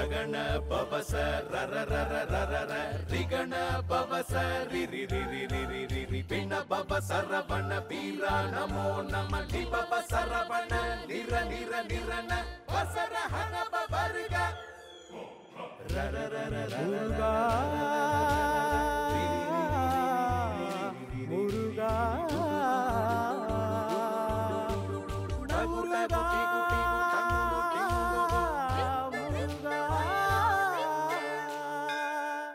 ರಗಣ ಪವಸ ರರ ರರ ರರ ರ ರಿಗಣ ಪವಸ ರಿ ರಿ ರಿ ರಿ ರಿ ರಿ ರಿ ರಿ ಪಿಣ ಪವ ಸರವಣ ಬೀರ ನಮೋ ನಮ ಲಿ ಪವ ಸರವಣ ನಿರ ನಿರ ನಿರನ ವಸರ ಹನ ಪವರ್ಗ ರರ ರರ ರರ മുരുകാ മുരുകാ മുരുകാ മുരുകാ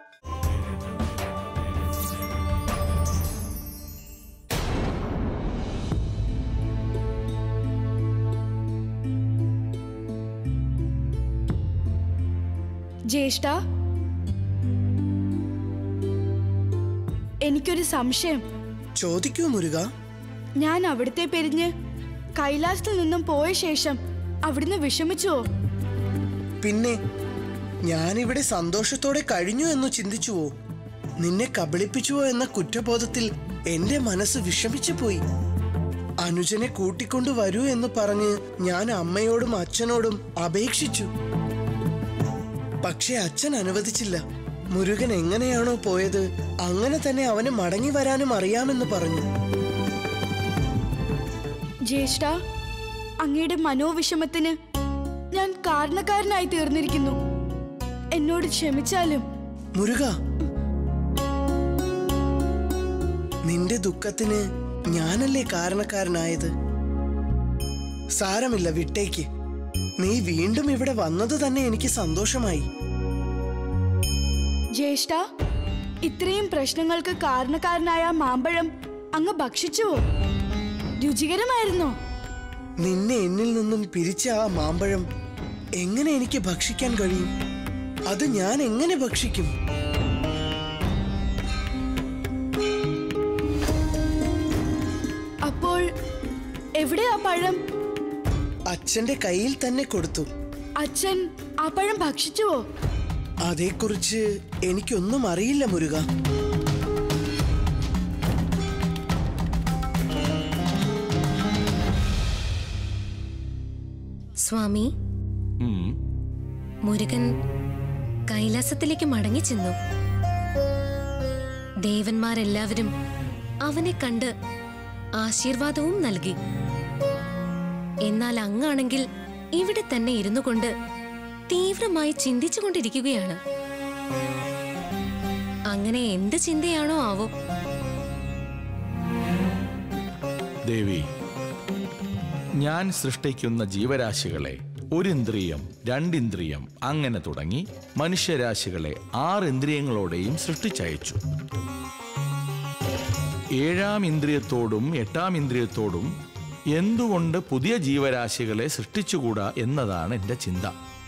ജ്യേഷ്ഠ എനിക്കൊരു സംശയം ചോദിക്കൂ മുരുക ഞാൻ അവിടുത്തെ പെരിഞ്ഞ് കൈലാസത്തിൽ നിന്നും പോയ ശേഷം അവിടുന്ന് വിഷമിച്ചുവോ പിന്നെ ഞാനിവിടെ സന്തോഷത്തോടെ കഴിഞ്ഞു എന്ന് ചിന്തിച്ചുവോ നിന്നെ കബളിപ്പിച്ചുവോ എന്ന കുറ്റബോധത്തിൽ എന്റെ മനസ്സ് വിഷമിച്ചു പോയി അനുജനെ കൂട്ടിക്കൊണ്ടു വരൂ എന്ന് പറഞ്ഞ് ഞാൻ അമ്മയോടും അച്ഛനോടും അപേക്ഷിച്ചു പക്ഷെ അച്ഛൻ അനുവദിച്ചില്ല മുരുകൻ എങ്ങനെയാണോ പോയത് അങ്ങനെ തന്നെ അവന് മടങ്ങി വരാനും അറിയാമെന്ന് പറഞ്ഞു ജ്യേഷ്ഠ അങ്ങയുടെ മനോവിഷമത്തിന് ഞാൻ കാരണക്കാരനായി തീർന്നിരിക്കുന്നു എന്നോട് ക്ഷമിച്ചാലും മുരുക നിന്റെ ദുഃഖത്തിന് ഞാനല്ലേ കാരണക്കാരനായത് സാരമില്ല വിട്ടേക്ക് നീ വീണ്ടും ഇവിടെ വന്നത് തന്നെ എനിക്ക് സന്തോഷമായി ജ്യേഷ്ഠ ഇത്രയും പ്രശ്നങ്ങൾക്ക് കാരണക്കാരനായ ആ മാമ്പഴം അങ്ങ് ഭക്ഷിച്ചുവോ രുചികരമായിരുന്നോ നിന്നെ എന്നിൽ നിന്നും പിരിച്ച ആ മാമ്പഴം എങ്ങനെ എനിക്ക് ഭക്ഷിക്കാൻ കഴിയും അത് ഞാൻ എങ്ങനെ ഭക്ഷിക്കും അപ്പോൾ എവിടെയാ പഴം അച്ഛന്റെ കയ്യിൽ തന്നെ കൊടുത്തു അച്ഛൻ ആ പഴം ഭക്ഷിച്ചുവോ അതേക്കുറിച്ച് എനിക്കൊന്നും അറിയില്ല മുരുക സ്വാമി ഉം. മുരുകൻ കൈലാസത്തിലേക്ക് മടങ്ങിച്ചെന്നു ദേവന്മാരെല്ലാവരും അവനെ കണ്ട് ആശീർവാദവും നൽകി എന്നാൽ അങ്ങാണെങ്കിൽ ഇവിടെ തന്നെ ഇരുന്നു കൊണ്ട് തീവ്രമായി ചിന്തിച്ചുകൊണ്ടിരിക്കുകയാണ് അങ്ങനെ എന്ത് ചിന്തയാണോ ആവോ ദേവി ഞാൻ സൃഷ്ടിക്കുന്ന ജീവരാശികളെ ഒരിന്ദ്രിയം രണ്ടിന്ദ്രിയം അങ്ങനെ തുടങ്ങി മനുഷ്യരാശികളെ ആറ് ഇന്ദ്രിയങ്ങളോടെയും സൃഷ്ടിച്ചയച്ചു ഏഴാം ഇന്ദ്രിയത്തോടും എട്ടാം ഇന്ദ്രിയത്തോടും എന്തുകൊണ്ട് പുതിയ ജീവരാശികളെ സൃഷ്ടിച്ചുകൂടാ എന്നതാണ് എൻ്റെ ചിന്ത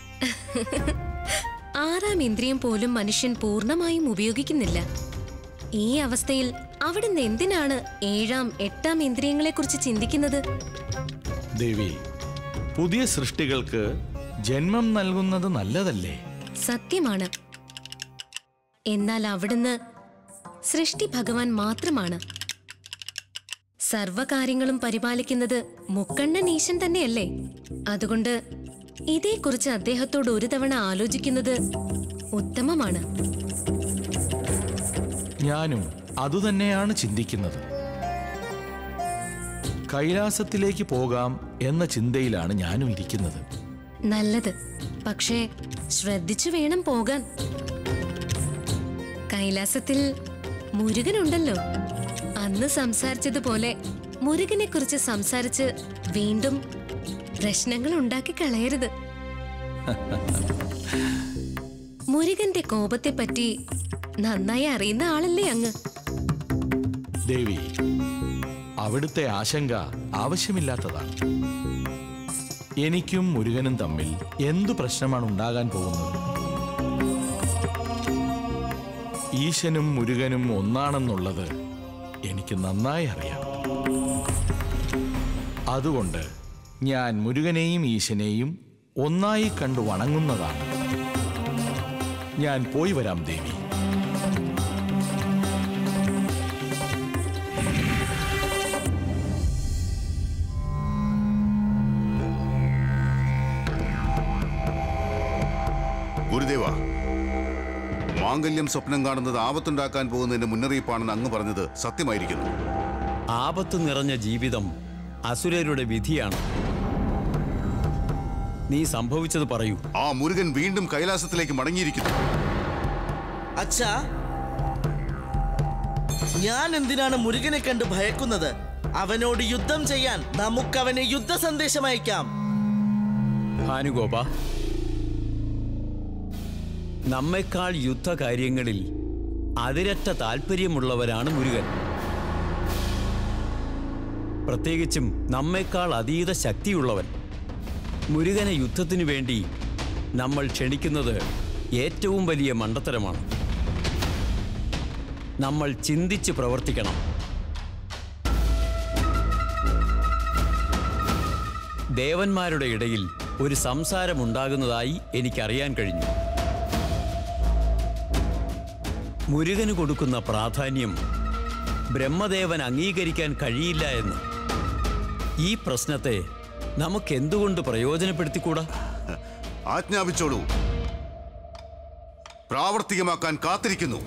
ആറാം ഇന്ദ്രിയം പോലും മനുഷ്യൻ പൂർണ്ണമായും ഉപയോഗിക്കുന്നില്ല ഈ അവസ്ഥയിൽ അവിടുന്ന് എന്തിനാണ് ഏഴാം എട്ടാം ഇന്ദ്രിയങ്ങളെക്കുറിച്ച് ചിന്തിക്കുന്നത് ദേവി പുതിയ സൃഷ്ടികൾക്ക് ജന്മം നൽകുന്നത് നല്ലതല്ലേ സത്യമാണ് എന്നാൽ അവിടുന്ന് സൃഷ്ടി ഭഗവാൻ മാത്രമാണ് സർവകാര്യങ്ങളും പരിപാലിക്കുന്നത് മുക്കണ്ണൻ ഈശൻ തന്നെയല്ലേ അതുകൊണ്ട് ഇതേക്കുറിച്ച് അദ്ദേഹത്തോട് ഒരു തവണ ആലോചിക്കുന്നത് ഉത്തമമാണ് ഞാനും അതുതന്നെയാണ് ചിന്തിക്കുന്നത് കൈലാസത്തിലേക്ക് പോകാം എന്ന ചിന്തയിലാണ് ഞാനും ഇരിക്കുന്നത് നല്ലത് പക്ഷേ ശ്രദ്ധിച്ചു വേണം പോകാൻ കൈലാസത്തിൽ മുരുകനുണ്ടല്ലോ അന്ന് സംസാരിച്ചതുപോലെ മുരുകനെ കുറിച്ച് സംസാരിച്ച് വീണ്ടും പ്രശ്നങ്ങൾ ഉണ്ടാക്കി കളയരുത് മുരുകന്റെ കോപത്തെ പറ്റി നന്നായി അറിയുന്ന ആളല്ലേ അങ്ങ് ദേവി അവിടുത്തെ ആശങ്ക ആവശ്യമില്ലാത്തതാണ് എനിക്കും മുരുകനും തമ്മിൽ എന്തു പ്രശ്നമാണ് ഉണ്ടാകാൻ പോകുന്നത് ഈശനും മുരുകനും ഒന്നാണെന്നുള്ളത് എനിക്ക് നന്നായി അറിയാം അതുകൊണ്ട് ഞാൻ മുരുകനെയും ഈശനെയും ഒന്നായി കണ്ടു വണങ്ങുന്നതാണ് ഞാൻ പോയി വരാം ദേവി ഗുരുദേവ മാംഗല്യം സ്വപ്നം കാണുന്നത് ആപത്തുണ്ടാക്കാൻ പോകുന്നതിന്റെ മുന്നറിയിപ്പാണെന്ന് അങ്ങ് പറഞ്ഞത് സത്യമായിരിക്കുന്നു ആപത്തു നിറഞ്ഞ ജീവിതം അസുരരുടെ വിധിയാണ് നീ സംഭവിച്ചത് പറയൂ ആ മുരുകൻ വീണ്ടും കൈലാസത്തിലേക്ക് മടങ്ങിയിരിക്കുന്നു അച്ഛാ ഞാൻ എന്തിനാണ് മുരുകനെ കണ്ട് ഭയക്കുന്നത് അവനോട് യുദ്ധം ചെയ്യാൻ നമുക്കവനെ യുദ്ധ സന്ദേശം അയക്കാം ഭാനുഗോപ നമ്മെക്കാൾ യുദ്ധകാര്യങ്ങളിൽ അതിരറ്റ താല്പര്യമുള്ളവരാണ് മുരുകൻ പ്രത്യേകിച്ചും നമ്മെക്കാൾ അതീത ശക്തിയുള്ളവൻ മുരുകനെ യുദ്ധത്തിനു വേണ്ടി നമ്മൾ ക്ഷണിക്കുന്നത് ഏറ്റവും വലിയ മണ്ടത്തരമാണ് നമ്മൾ ചിന്തിച്ച് പ്രവർത്തിക്കണം ദേവന്മാരുടെ ഇടയിൽ ഒരു സംസാരമുണ്ടാകുന്നതായി എനിക്കറിയാൻ കഴിഞ്ഞു മുരുകന് കൊടുക്കുന്ന പ്രാധാന്യം ബ്രഹ്മദേവൻ അംഗീകരിക്കാൻ കഴിയില്ല എന്ന് ഈ പ്രശ്നത്തെ നമുക്കെന്തുകൊണ്ട് പ്രയോജനപ്പെടുത്തിക്കൂടാ ആജ്ഞാപിച്ചോളൂ പ്രാവർത്തികമാക്കാൻ കാത്തിരിക്കുന്നു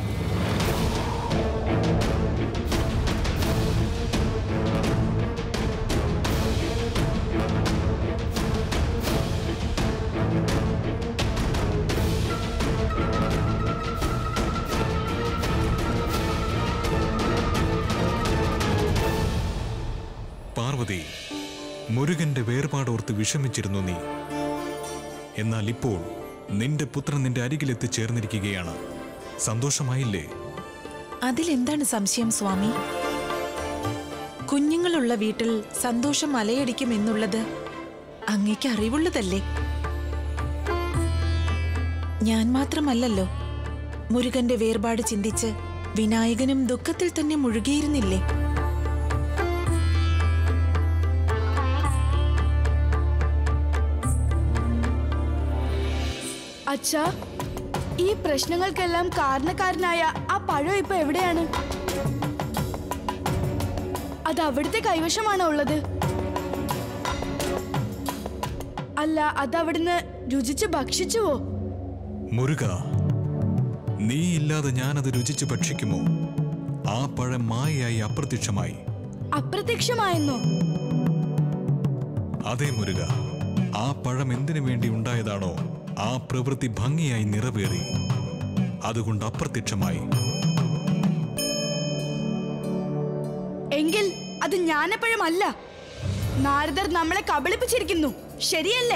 പാർവതി മുരുകന്റെ വേർപാടോർത്ത് വിഷമിച്ചിരുന്നു നീ എന്നാൽ ഇപ്പോൾ നിന്റെ പുത്രൻ നിന്റെ അരികിലെത്തിച്ചേർന്നിരിക്കുകയാണ് സന്തോഷമായില്ലേ അതിലെന്താണ് സംശയം സ്വാമി കുഞ്ഞുങ്ങളുള്ള വീട്ടിൽ സന്തോഷം അലയടിക്കും എന്നുള്ളത് അങ്ങേക്ക് അറിവുള്ളതല്ലേ ഞാൻ മാത്രമല്ലല്ലോ മുരുകന്റെ വേർപാട് ചിന്തിച്ച് വിനായകനും ദുഃഖത്തിൽ തന്നെ മുഴുകിയിരുന്നില്ലേ അച്ഛാ ഈ പ്രശ്നങ്ങൾക്കെല്ലാം കാരണക്കാരനായ ആ പഴം ഇപ്പൊ എവിടെയാണ് അത് അവിടുത്തെ കൈവശമാണോ ഉള്ളത് അല്ല അത് അവിടുന്ന് രുചിച്ച് ഭക്ഷിച്ചുവോ മുരുക നീ ഇല്ലാതെ ഞാനത് രുചിച്ച് ഭക്ഷിക്കുമോ ആ പഴം മായയായി അപ്രത്യക്ഷമായി അപ്രത്യക്ഷമായെന്നോ അതേ മുരുക ആ പഴം എന്തിനു വേണ്ടി ഉണ്ടായതാണോ ആ പ്രവൃത്തി ഭംഗിയായി നിറവേറി അതുകൊണ്ട് അപ്രത്യക്ഷമായി എങ്കിൽ അത് ജ്ഞാനപ്പഴമല്ല നാരദർ നമ്മളെ കബളിപ്പിച്ചിരിക്കുന്നു ശരിയല്ലേ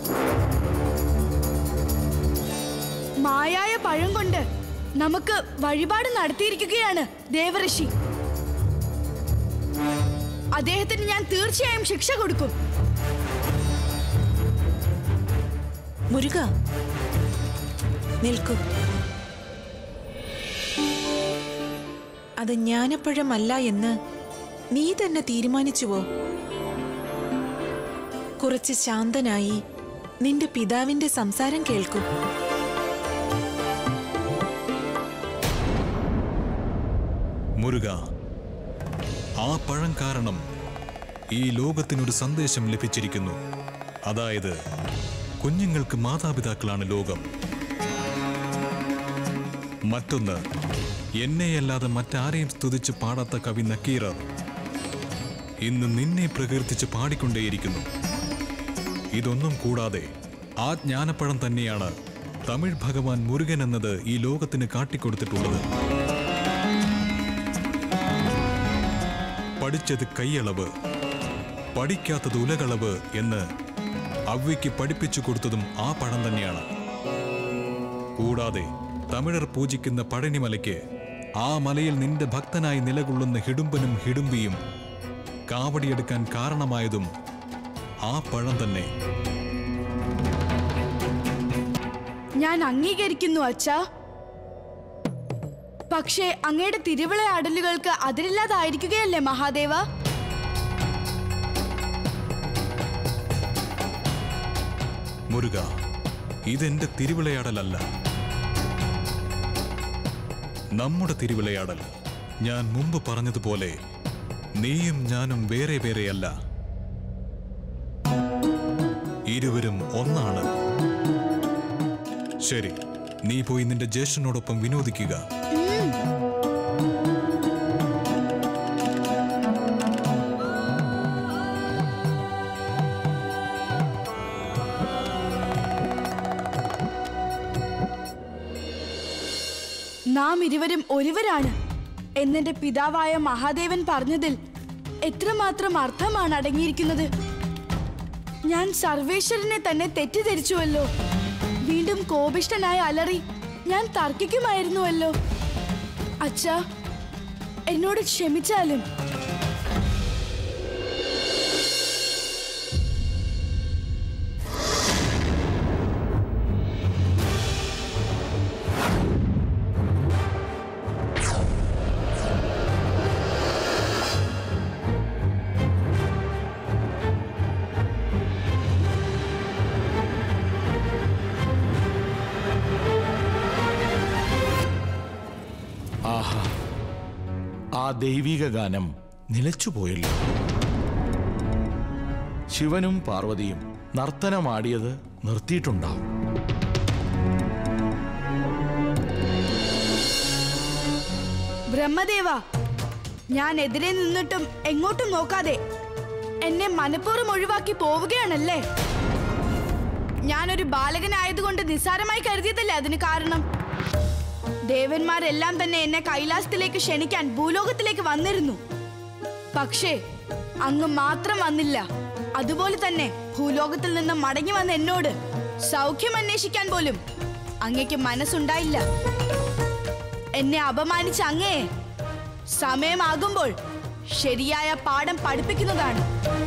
മായായ പഴം കൊണ്ട് നമുക്ക് വഴിപാട് നടത്തിയിരിക്കുകയാണ് ദേവഋഷി അദ്ദേഹത്തിന് ഞാൻ തീർച്ചയായും ശിക്ഷ കൊടുക്കും മുരുക നിൽക്കൂ അത് ജ്ഞാനപ്പഴമല്ല എന്ന് നീ തന്നെ തീരുമാനിച്ചുവോ കുറച്ച് ശാന്തനായി നിന്റെ പിതാവിന്റെ സംസാരം കേൾക്കൂ മുരുക ആ പഴം കാരണം ഈ ലോകത്തിനൊരു സന്ദേശം ലഭിച്ചിരിക്കുന്നു അതായത് കുഞ്ഞുങ്ങൾക്ക് മാതാപിതാക്കളാണ് ലോകം മറ്റൊന്ന് എന്നെയല്ലാതെ മറ്റാരെയും സ്തുതിച്ച് പാടാത്ത കവി നക്കീറർ ഇന്ന് നിന്നെ പ്രകീർത്തിച്ച് പാടിക്കൊണ്ടേയിരിക്കുന്നു ഇതൊന്നും കൂടാതെ ആ ജ്ഞാനപ്പഴം തന്നെയാണ് തമിഴ് ഭഗവാൻ മുരുകൻ എന്നത് ഈ ലോകത്തിന് കാട്ടിക്കൊടുത്തിട്ടുള്ളത് പഠിച്ചത് കൈയളവ് പഠിക്കാത്തത് ഉലകളവ് എന്ന് അവയ്ക്ക് പഠിപ്പിച്ചു കൊടുത്തതും ആ പഴം തന്നെയാണ് കൂടാതെ തമിഴർ പൂജിക്കുന്ന പഴനിമലയ്ക്ക് ആ മലയിൽ നിന്റെ ഭക്തനായി നിലകൊള്ളുന്ന ഹിഡുമ്പനും ഹിഡുമ്പിയും കാവടിയെടുക്കാൻ കാരണമായതും ആ പഴം തന്നെ ഞാൻ അംഗീകരിക്കുന്നു അച്ഛാ പക്ഷേ അങ്ങയുടെ തിരുവിളയാടലുകൾക്ക് അതിരില്ലാതായിരിക്കുകയല്ലേ മഹാദേവ മുരുക ഇതെന്റെ തിരുവിളയാടലല്ല നമ്മുടെ തിരുവിളയാടൽ ഞാൻ മുമ്പ് പറഞ്ഞതുപോലെ നീയും ഞാനും വേറെ വേറെയല്ല ഇരുവരും ഒന്നാണ് ശരി നീ പോയി നിന്റെ ജ്യേഷ്ഠനോടൊപ്പം വിനോദിക്കുക നാം ഇരുവരും ഒരുവരാണ് എന്നെന്റെ പിതാവായ മഹാദേവൻ പറഞ്ഞതിൽ എത്രമാത്രം അർത്ഥമാണ് അടങ്ങിയിരിക്കുന്നത് ഞാൻ സർവേശ്വരനെ തന്നെ തെറ്റിദ്ധരിച്ചുവല്ലോ വീണ്ടും കോപിഷ്ടനായ അലറി ഞാൻ തർക്കിക്കുമായിരുന്നുവല്ലോ അച്ഛാ എന്നോട് ക്ഷമിച്ചാലും ആഹാ ആ ദൈവിക ഗാനം നിലച്ചുപോയല്ലോ ശിവനും പാർവതിയും നർത്തനമാടിയത് നിർത്തിയിട്ടുണ്ടാവും ബ്രഹ്മദേവ ഞാൻ എതിരെ നിന്നിട്ടും എങ്ങോട്ടും നോക്കാതെ എന്നെ മനഃപൂർവ്വം ഒഴിവാക്കി പോവുകയാണല്ലേ ഞാനൊരു ബാലകനായതുകൊണ്ട് നിസ്സാരമായി കരുതിയതല്ലേ അതിന് കാരണം ദേവന്മാരെല്ലാം തന്നെ എന്നെ കൈലാസത്തിലേക്ക് ക്ഷണിക്കാൻ ഭൂലോകത്തിലേക്ക് വന്നിരുന്നു പക്ഷേ അങ്ങ് മാത്രം വന്നില്ല അതുപോലെ തന്നെ ഭൂലോകത്തിൽ നിന്ന് മടങ്ങി വന്ന എന്നോട് സൗഖ്യം അന്വേഷിക്കാൻ പോലും അങ്ങയ്ക്ക് മനസ്സുണ്ടായില്ല എന്നെ അപമാനിച്ച അങ്ങയെ സമയമാകുമ്പോൾ ശരിയായ പാഠം പഠിപ്പിക്കുന്നതാണ്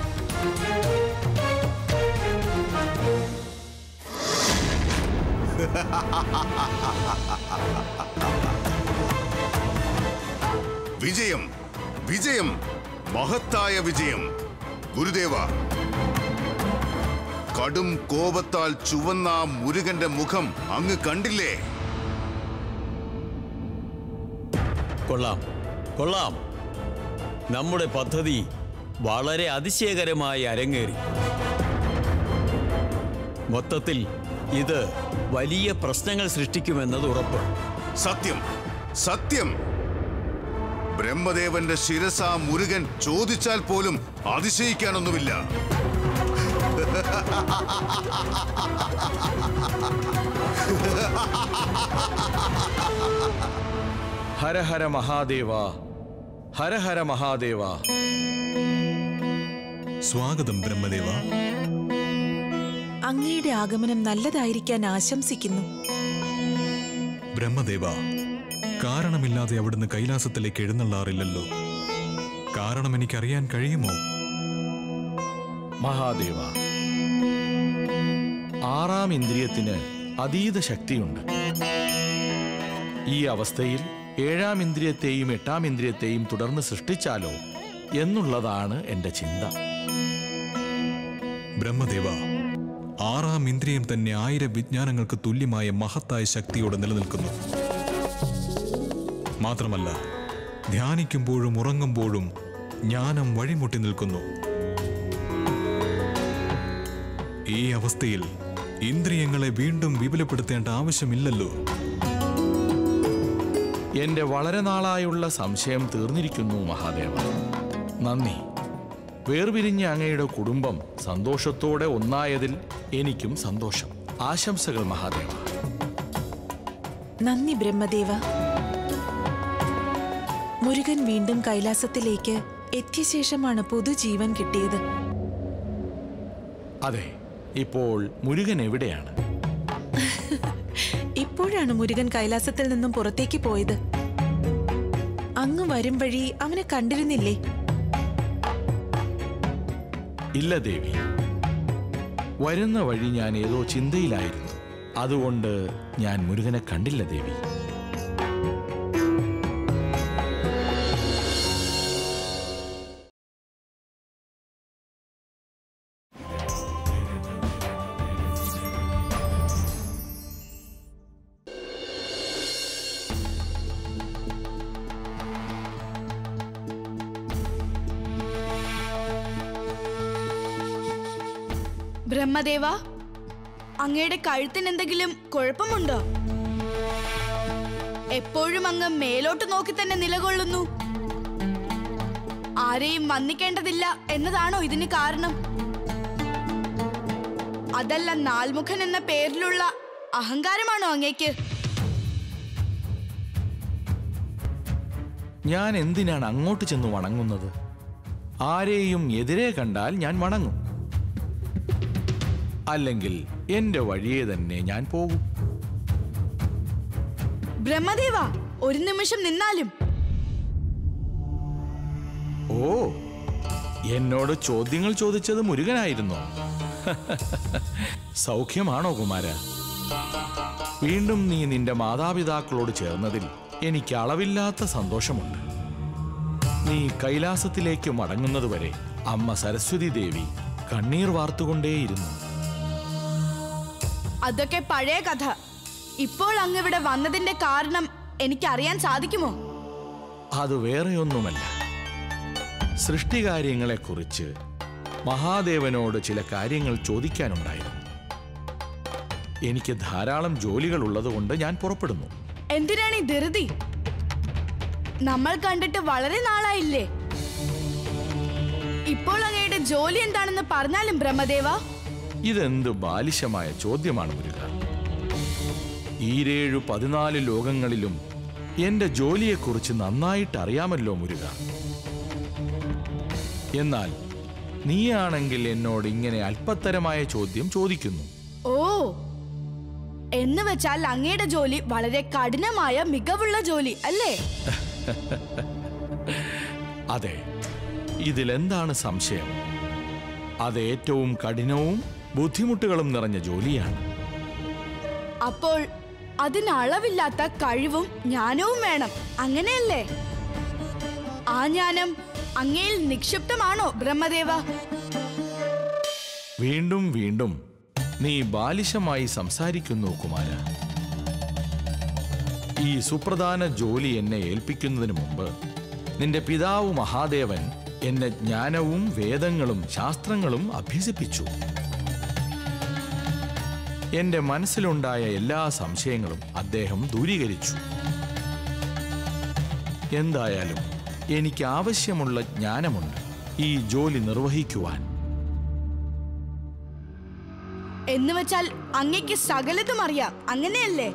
വിജയം വിജയം മഹത്തായ വിജയം ഗുരുദേവ കടും കോപത്താൽ ചുവന്ന ആ മുരുകന്റെ മുഖം അങ്ങ് കണ്ടില്ലേ കൊള്ളാം കൊള്ളാം നമ്മുടെ പദ്ധതി വളരെ അതിശയകരമായി അരങ്ങേറി മൊത്തത്തിൽ ഇത് വലിയ പ്രശ്നങ്ങൾ സൃഷ്ടിക്കുമെന്നത് ഉറപ്പ് സത്യം സത്യം ബ്രഹ്മദേവന്റെ ശിരസ മുരുകൻ ചോദിച്ചാൽ പോലും അതിശയിക്കാനൊന്നുമില്ല ഹര ഹര മഹാദേവ ഹര ഹര മഹാദേവ സ്വാഗതം ബ്രഹ്മദേവ അങ്ങയുടെ ആഗമനം നല്ലതായിരിക്കാൻ ആശംസിക്കുന്നു ബ്രഹ്മദേവ കാരണമില്ലാതെ അവിടുന്ന് കൈലാസത്തിലേക്ക് എഴുന്നള്ളാറില്ലല്ലോ കാരണം എനിക്കറിയാൻ കഴിയുമോ മഹാദേവ ആറാം ഇന്ദ്രിയത്തിന് അതീത ശക്തിയുണ്ട് ഈ അവസ്ഥയിൽ ഏഴാം ഇന്ദ്രിയത്തെയും എട്ടാം ഇന്ദ്രിയത്തെയും തുടർന്ന് സൃഷ്ടിച്ചാലോ എന്നുള്ളതാണ് എന്റെ ചിന്ത ബ്രഹ്മദേവ ആറാം ഇന്ദ്രിയം തന്നെ ആയിരം വിജ്ഞാനങ്ങൾക്ക് തുല്യമായ മഹത്തായ ശക്തിയോടെ നിലനിൽക്കുന്നു മാത്രമല്ല ധ്യാനിക്കുമ്പോഴും ഉറങ്ങുമ്പോഴും ജ്ഞാനം വഴിമുട്ടി നിൽക്കുന്നു ഈ അവസ്ഥയിൽ ഇന്ദ്രിയങ്ങളെ വീണ്ടും വിപുലപ്പെടുത്തേണ്ട ആവശ്യമില്ലല്ലോ എന്റെ വളരെ നാളായുള്ള സംശയം തീർന്നിരിക്കുന്നു മഹാദേവ നന്ദി വേർപിരിഞ്ഞ അങ്ങയുടെ കുടുംബം സന്തോഷത്തോടെ ഒന്നായതിൽ എനിക്കും സന്തോഷം ആശംസകൾ മഹാദേവ നന്ദി ബ്രഹ്മദേവ മുരുകൻ വീണ്ടും കൈലാസത്തിലേക്ക് എത്തിയ ശേഷമാണ് പുതുജീവൻ കിട്ടിയത് അതെ ഇപ്പോൾ മുരുകൻ എവിടെയാണ് ഇപ്പോഴാണ് മുരുകൻ കൈലാസത്തിൽ നിന്നും പുറത്തേക്ക് പോയത് അങ്ങ് വരും വഴി അവനെ കണ്ടിരുന്നില്ലേ ഇല്ല ദേവി വരുന്ന വഴി ഞാൻ ഏതോ ചിന്തയിലായിരുന്നു അതുകൊണ്ട് ഞാൻ മുരുകനെ കണ്ടില്ല ദേവി ബ്രഹ്മദേവ അങ്ങയുടെ കഴുത്തിന് എന്തെങ്കിലും കുഴപ്പമുണ്ടോ എപ്പോഴും അങ്ങ് മേലോട്ട് നോക്കി തന്നെ നിലകൊള്ളുന്നു ആരെയും വന്നിക്കേണ്ടതില്ല എന്നതാണോ ഇതിന് കാരണം അതല്ല നാൽമുഖൻ എന്ന പേരിലുള്ള അഹങ്കാരമാണോ അങ്ങേക്ക് ഞാൻ എന്തിനാണ് അങ്ങോട്ട് ചെന്ന് വണങ്ങുന്നത് ആരെയും എതിരെ കണ്ടാൽ ഞാൻ വണങ്ങും അല്ലെങ്കിൽ എന്റെ വഴിയെ തന്നെ ഞാൻ പോകും ബ്രഹ്മദേവ ഒരു നിമിഷം നിന്നാലും ഓ എന്നോട് ചോദ്യങ്ങൾ ചോദിച്ചത് മുരുകനായിരുന്നോ സൗഖ്യമാണോ കുമാര വീണ്ടും നീ നിന്റെ മാതാപിതാക്കളോട് ചേർന്നതിൽ എനിക്ക് അളവില്ലാത്ത സന്തോഷമുണ്ട് നീ കൈലാസത്തിലേക്ക് മടങ്ങുന്നതുവരെ അമ്മ സരസ്വതി ദേവി കണ്ണീർ വാർത്തുകൊണ്ടേയിരുന്നു അതൊക്കെ പഴയ കഥ ഇപ്പോൾ അങ്ങ് ഇവിടെ വന്നതിന്റെ കാരണം എനിക്കറിയാൻ സാധിക്കുമോ അത് വേറെയൊന്നുമല്ല സൃഷ്ടികാര്യങ്ങളെക്കുറിച്ച് മഹാദേവനോട് ചില കാര്യങ്ങൾ ചോദിക്കാനുണ്ടായിരുന്നു എനിക്ക് ധാരാളം ജോലികൾ ഉള്ളതുകൊണ്ട് ഞാൻ പുറപ്പെടുന്നു എന്തിനാണ് ഈ ധൃതി നമ്മൾ കണ്ടിട്ട് വളരെ നാളായില്ലേ ഇപ്പോൾ അങ്ങയുടെ ജോലി എന്താണെന്ന് പറഞ്ഞാലും ബ്രഹ്മദേവ ഇതെന്ത് ബാലിശമായ ചോദ്യമാണ് മുരുക ഈരേഴു പതിനാല് ലോകങ്ങളിലും എന്റെ ജോലിയെക്കുറിച്ച് നന്നായിട്ട് അറിയാമല്ലോ മുരുക എന്നാൽ നീയാണെങ്കിൽ എന്നോട് ഇങ്ങനെ അല്പത്തരമായ ചോദ്യം ചോദിക്കുന്നു ഓ എന്ന് വെച്ചാൽ അങ്ങയുടെ ജോലി വളരെ കഠിനമായ മികവുള്ള ജോലി അല്ലേ അതെ ഇതിലെന്താണ് സംശയം അത് ഏറ്റവും കഠിനവും ബുദ്ധിമുട്ടുകളും നിറഞ്ഞ ജോലിയാണ് അപ്പോൾ അതിന് അളവില്ലാത്ത കഴിവും ജ്ഞാനവും വേണം അങ്ങനെയല്ലേ ആ ജ്ഞാനം അങ്ങയിൽ നിക്ഷിപ്തമാണോ ബ്രഹ്മദേവ വീണ്ടും വീണ്ടും നീ ബാലിശമായി സംസാരിക്കുന്നു കുമാര ഈ സുപ്രധാന ജോലി എന്നെ ഏൽപ്പിക്കുന്നതിന് മുമ്പ് നിന്റെ പിതാവ് മഹാദേവൻ എന്നെ ജ്ഞാനവും വേദങ്ങളും ശാസ്ത്രങ്ങളും അഭ്യസിപ്പിച്ചു എന്റെ മനസ്സിലുണ്ടായ എല്ലാ സംശയങ്ങളും അദ്ദേഹം ദൂരീകരിച്ചു എന്തായാലും എനിക്ക് ആവശ്യമുള്ള ജ്ഞാനമുണ്ട് ഈ ജോലി നിർവഹിക്കുവാൻ എന്ന് വെച്ചാൽ അങ്ങയ്ക്ക് സകലതും അറിയാം അങ്ങനെയല്ലേ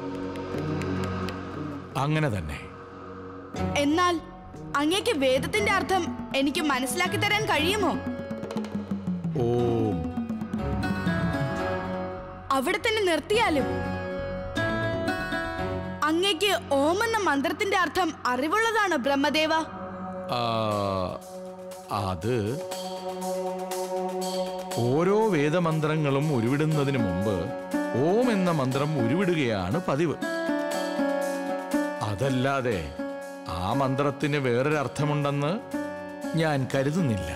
അങ്ങനെ തന്നെ എന്നാൽ അങ്ങയ്ക്ക് വേദത്തിന്റെ അർത്ഥം എനിക്ക് മനസ്സിലാക്കി തരാൻ കഴിയുമോ ഓം അവിടെ തന്നെ നിർത്തിയാലും അങ്ങയ്ക്ക് ഓം എന്ന മന്ത്രത്തിന്റെ അർത്ഥം അറിവുള്ളതാണ് ബ്രഹ്മദേവ ആ, അത് ഓരോ വേദമന്ത്രങ്ങളും ഉരുവിടുന്നതിന് മുമ്പ് ഓം എന്ന മന്ത്രം ഉരുവിടുകയാണ് പതിവ് അതല്ലാതെ ആ മന്ത്രത്തിന് വേറൊരർത്ഥമുണ്ടെന്ന് ഞാൻ കരുതുന്നില്ല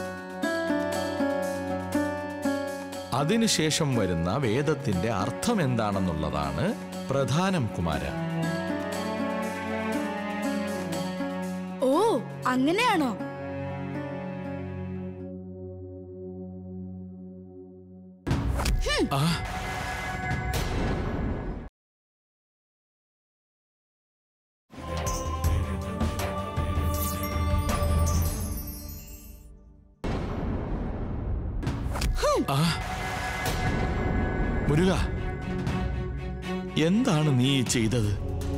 അതിനുശേഷം വരുന്ന വേദത്തിന്റെ അർത്ഥം എന്താണെന്നുള്ളതാണ് പ്രധാനം കുമാര ഓ അങ്ങനെയാണോ ആ ആ മുരുക എന്താണ് നീ ചെയ്തത്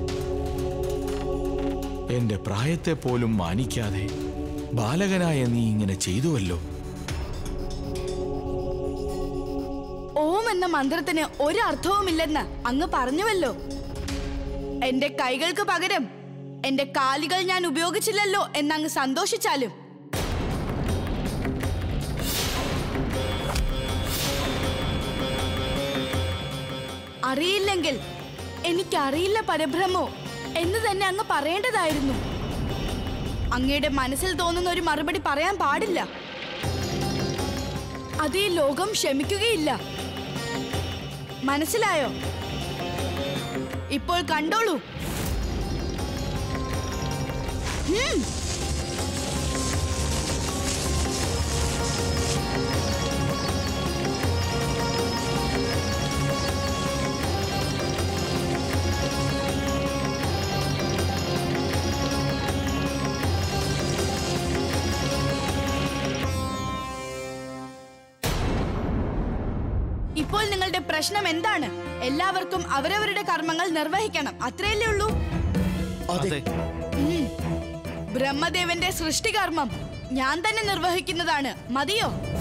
എന്റെ പ്രായത്തെ പോലും മാനിക്കാതെ ബാലകനായ നീ ഇങ്ങനെ ചെയ്തുവല്ലോ ഓം എന്ന മന്ത്രത്തിന് ഒരു അർത്ഥവുമില്ലെന്ന് അങ്ങ് പറഞ്ഞുവല്ലോ എന്റെ കൈകൾക്ക് പകരം എന്റെ കാലുകൾ ഞാൻ ഉപയോഗിച്ചില്ലല്ലോ എന്നങ്ങ് സന്തോഷിച്ചാലും അറിയില്ലെങ്കിൽ എനിക്കറിയില്ല പരബ്രഹ്മോ എന്ന് തന്നെ അങ്ങ് പറയേണ്ടതായിരുന്നു അങ്ങയുടെ മനസ്സിൽ തോന്നുന്ന ഒരു മറുപടി പറയാൻ പാടില്ല അത് ഈ ലോകം ക്ഷമിക്കുകയില്ല മനസ്സിലായോ ഇപ്പോൾ കണ്ടോളൂ ഹും. പ്രശ്നം എന്താണ് എല്ലാവർക്കും അവരവരുടെ കർമ്മങ്ങൾ നിർവഹിക്കണം അത്രയല്ലേ ഉള്ളൂ അതെ ഉം. ബ്രഹ്മദേവന്റെ സൃഷ്ടികർമ്മം ഞാൻ തന്നെ നിർവഹിക്കുന്നതാണ് മതിയോ